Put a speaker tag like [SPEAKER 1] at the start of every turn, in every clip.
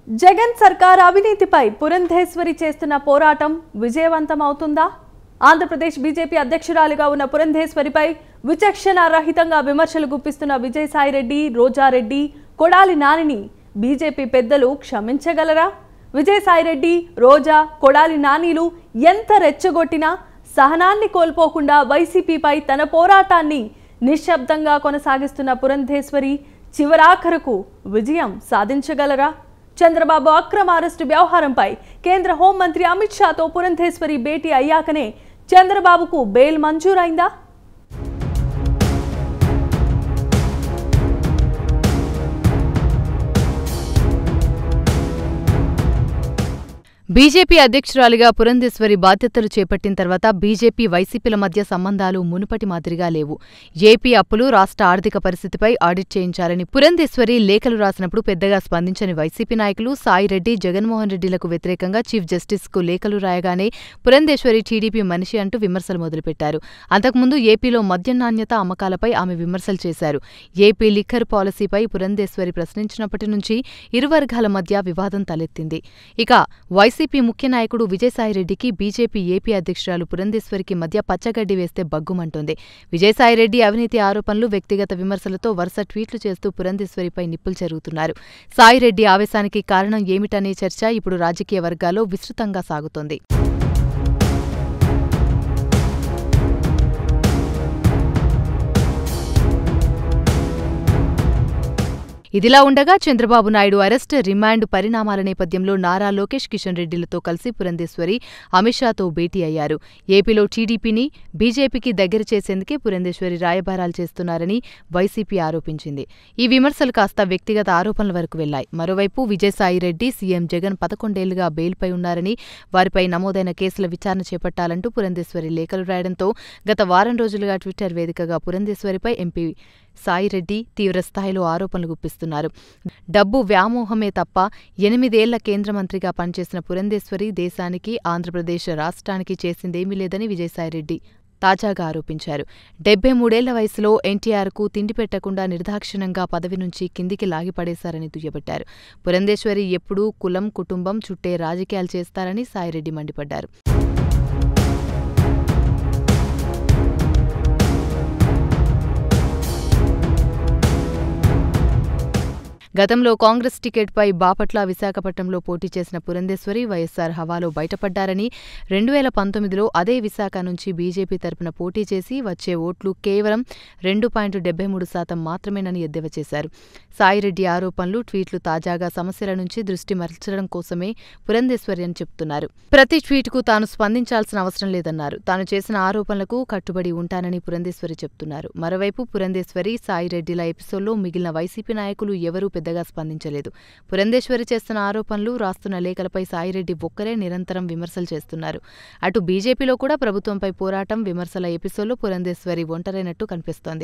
[SPEAKER 1] జగన్ సర్కార్ అవినీతిపై పురంధేశ్వరి చేస్తున్న పోరాటం విజయవంతం అవుతుందా ఆంధ్రప్రదేశ్ బీజేపీ అధ్యక్షురాలిగా ఉన్న పురంధేశ్వరిపై విచక్షణ రహితంగా విమర్శలు గుప్పిస్తున్న విజయసాయిరెడ్డి రోజారెడ్డి కొడాలి నానిని బీజేపీ పెద్దలు క్షమించగలరా విజయసాయిరెడ్డి రోజా కొడాలి నానీలు ఎంత రెచ్చగొట్టినా సహనాన్ని కోల్పోకుండా వైసీపీపై తన పోరాటాన్ని నిశ్శబ్దంగా కొనసాగిస్తున్న పురంధేశ్వరి చివరాఖరుకు విజయం సాధించగలరా చంద్రబాబు అక్రమ అరెస్టు వ్యవహారంపై కేంద్ర హోంమంత్రి అమిత్ షాతో పురంధేశ్వరి భేటీ అయ్యాకనే చంద్రబాబుకు బెయిల్ మంజూరైందా
[SPEAKER 2] బీజేపీ అధ్యక్షురాలిగా పురంధేశ్వరి బాధ్యతలు చేపట్టిన తర్వాత బీజేపీ వైసీపీల మధ్య సంబంధాలు మునుపటి మాదిరిగా లేవు ఏపీ అప్పులు రాష్ట్ర ఆర్థిక పరిస్థితిపై ఆడిట్ చేయించాలని పురంధేశ్వరి లేఖలు రాసినప్పుడు పెద్దగా స్పందించని వైసీపీ నాయకులు సాయిరెడ్డి జగన్మోహన్ రెడ్డిలకు వ్యతిరేకంగా చీఫ్ జస్టిస్కు లేఖలు రాయగానే పురంధేశ్వరి టీడీపీ మనిషి అంటూ విమర్శలు మొదలుపెట్టారు అంతకుముందు ఏపీలో మద్యం నాణ్యత అమ్మకాలపై ఆమె విమర్శలు చేశారు ఏపీ లిక్కర్ పాలసీపై పురంధేశ్వరి ప్రశ్నించినప్పటి నుంచి ఇరు వర్గాల మధ్య వివాదం తలెత్తింది ఇక వైసీపీ ముఖ్య నాయకుడు విజయసాయిరెడ్డికి బీజేపీ ఏపీ అధ్యక్షురాలు పురంధేశ్వరికి మధ్య పచ్చగడ్డి వేస్తే బగ్గుమంటోంది విజయసాయిరెడ్డి అవినీతి ఆరోపణలు వ్యక్తిగత విమర్శలతో వరుస ట్వీట్లు చేస్తూ పురంధేశ్వరిపై నిప్పులు చెరుగుతున్నారు సాయిరెడ్డి ఆవేశానికి కారణం ఏమిటనే చర్చ ఇప్పుడు రాజకీయ వర్గాల్లో విస్తృతంగా సాగుతోంది ఇదిలా ఉండగా చంద్రబాబు నాయుడు అరెస్ట్ రిమాండ్ పరిణామాల నేపథ్యంలో నారా లోకేష్ కిషన్ రెడ్డిలతో కలిసి పురంధేశ్వరి అమిత్ షాతో భేటీ అయ్యారు ఏపీలో టీడీపీని బీజేపీకి దగ్గర చేసేందుకే పురంధేశ్వరి రాయబారాలు చేస్తున్నారని వైసీపీ ఆరోపించింది ఈ విమర్శలు కాస్త వ్యక్తిగత ఆరోపణల వరకు వెళ్లాయి మరోవైపు విజయసాయిరెడ్డి సీఎం జగన్ పదకొండేళ్లుగా బెయిల్పై ఉన్నారని వారిపై నమోదైన కేసుల విచారణ చేపట్టాలంటూ పురంధేశ్వరి లేఖలు రాయడంతో గత వారం రోజులుగా ట్విట్టర్ వేదికగా పురంధేశ్వరిపై ఎంపీ సాయిరెడ్డి తీవ్రస్థాయిలో ఆరోపణలు గుప్పిస్తున్నారు డబ్బు వ్యామోహమే తప్ప ఎనిమిదేళ్ల కేంద్ర మంత్రిగా పనిచేసిన పురంధేశ్వరి దేశానికి ఆంధ్రప్రదేశ్ రాష్ట్రానికి చేసిందేమీ లేదని విజయసాయిరెడ్డి తాజాగా ఆరోపించారు డెబ్బై మూడేళ్ల వయసులో ఎన్టీఆర్కు తిండి పెట్టకుండా నిర్దాక్షిణంగా పదవి నుంచి కిందికి లాగిపడేశారని దుయ్యబట్టారు పురంధేశ్వరి ఎప్పుడూ కులం కుటుంబం చుట్టే రాజకీయాలు చేస్తారని సాయిరెడ్డి మండిపడ్డారు గతంలో కాంగ్రెస్ టికెట్పై బాపట్ల విశాఖపట్నంలో పోటీ చేసిన పురంధేశ్వరి వైఎస్సార్ హవాలో బయటపడ్డారని రెండు వేల పంతొమ్మిదిలో అదే విశాఖ నుంచి బీజేపీ తరపున పోటీ చేసి వచ్చే ఓట్లు కేవలం రెండు పాయింట్ డెబ్బై మూడు శాతం మాత్రమేనని ఎద్దేవా చేశారు సాయిరెడ్డి ఆరోపణలు ట్వీట్లు తాజాగా సమస్యల నుంచి దృష్టి మరల్చడం కోసమే పురంధేశ్వరి అని చెబుతున్నారు ప్రతి ట్వీట్కు తాను స్పందించాల్సిన అవసరం లేదన్నారు తాను చేసిన ఆరోపణలకు కట్టుబడి ఉంటానని పురంధేశ్వరి చెబుతున్నారు మరోవైపు పురంధేశ్వరి సాయిరెడ్డిల ఎపిసోడ్లో మిగిలిన వైసీపీ నాయకులు ఎవరూ పెద్దగా స్పందించలేదు పురంధేశ్వరి చేస్తున్న ఆరోపణలు రాస్తున్న లేఖలపై సాయిరెడ్డి ఒక్కరే నిరంతరం విమర్శలు చేస్తున్నారు అటు బీజేపీలో కూడా ప్రభుత్వంపై పోరాటం విమర్శల ఎపిసోడ్లో పురంధేశ్వరి ఒంటరైనట్టు కనిపిస్తోంది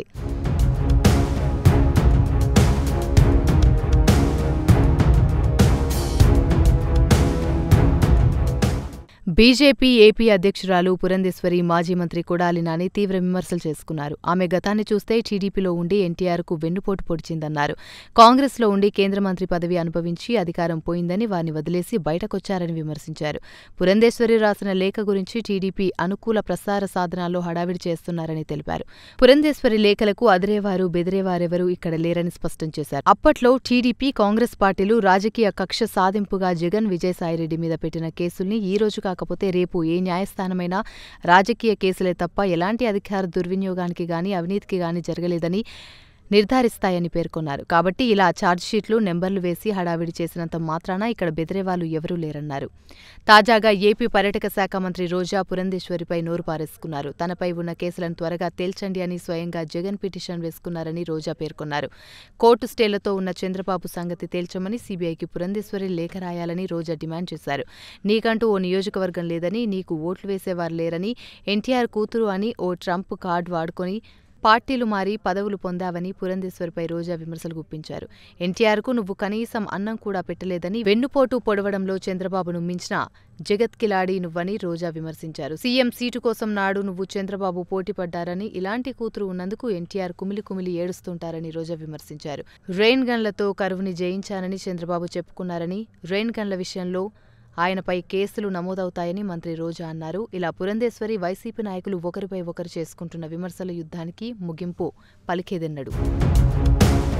[SPEAKER 2] బీజేపీ ఏపీ అధ్యక్షురాలు పురంధేశ్వరి మాజీ మంత్రి కొడాలి నాని తీవ్ర విమర్శలు చేసుకున్నారు ఆమె గతాన్ని చూస్తే టీడీపీలో ఉండి ఎన్టీఆర్కు వెన్నుపోటు పొడిచిందన్నారు కాంగ్రెస్లో ఉండి కేంద్ర మంత్రి పదవి అనుభవించి అధికారం పోయిందని వారిని వదిలేసి బయటకొచ్చారని విమర్శించారు పురంధేశ్వరి రాసిన లేఖ గురించి టీడీపీ అనుకూల ప్రసార సాధనాల్లో హడావిడి చేస్తున్నారని తెలిపారు పురంధేశ్వరి లేఖలకు అదిరేవారు బెదిరేవారెవరూ ఇక్కడ లేరని స్పష్టం చేశారు అప్పట్లో టీడీపీ కాంగ్రెస్ పార్టీలు రాజకీయ కక్ష సాధింపుగా జగన్ విజయసాయిరెడ్డి మీద పెట్టిన కేసుల్ని ఈ రోజు కాకపోతే రేపు ఏ న్యాయస్థానమైనా రాజకీయ కేసులే తప్ప ఎలాంటి అధికార దుర్వినియోగానికి గాని అవినీతికి గాని జరగలేదని నిర్ధారిస్తాయని పేర్కొన్నారు కాబట్టి ఇలా ఛార్జ్షీట్లు నెంబర్లు వేసి హడావిడి చేసినంత మాత్రాన ఇక్కడ బెదిరేవాళ్లు ఎవరూ లేరన్నారు తాజాగా ఏపీ పర్యాటక శాఖ మంత్రి రోజా పురంధేశ్వరిపై నోరు పారేసుకున్నారు తనపై ఉన్న కేసులను త్వరగా తేల్చండి అని స్వయంగా జగన్ పిటిషన్ వేసుకున్నారని రోజా పేర్కొన్నారు కోర్టు స్టేలతో ఉన్న చంద్రబాబు సంగతి తేల్చమని సీబీఐకి పురంధేశ్వరి లేఖ రాయాలని రోజా డిమాండ్ చేశారు నీకంటూ ఓ నియోజకవర్గం లేదని నీకు ఓట్లు వేసేవారు లేరని ఎన్టీఆర్ కూతురు అని ఓ ట్రంప్ కార్డు వాడుకొని పార్టీలు మారి పదవులు పొందావని పురంధేశ్వరిపై రోజా విమర్శలు గుప్పించారు ఎన్టీఆర్కు నువ్వు కనీసం అన్నం కూడా పెట్టలేదని వెన్నుపోటు పొడవడంలో చంద్రబాబును మించిన జగత్కిలాడి నువ్వని రోజా విమర్శించారు సీఎం సీటు కోసం నాడు నువ్వు చంద్రబాబు పోటీ పడ్డారని ఇలాంటి కూతురు ఉన్నందుకు ఎన్టీఆర్ కుమిలి కుమిలి ఏడుస్తుంటారని రోజా విమర్శించారు రెయిన్ గన్లతో కరువుని జయించానని చంద్రబాబు చెప్పుకున్నారని రెయిన్ గన్ల విషయంలో ఆయనపై కేసులు నమోదవుతాయని మంత్రి రోజా అన్నారు ఇలా పురంధేశ్వరి వైసీపీ నాయకులు ఒకరిపై ఒకరు చేసుకుంటున్న విమర్శల యుద్ధానికి ముగింపు పలికేదెన్నడు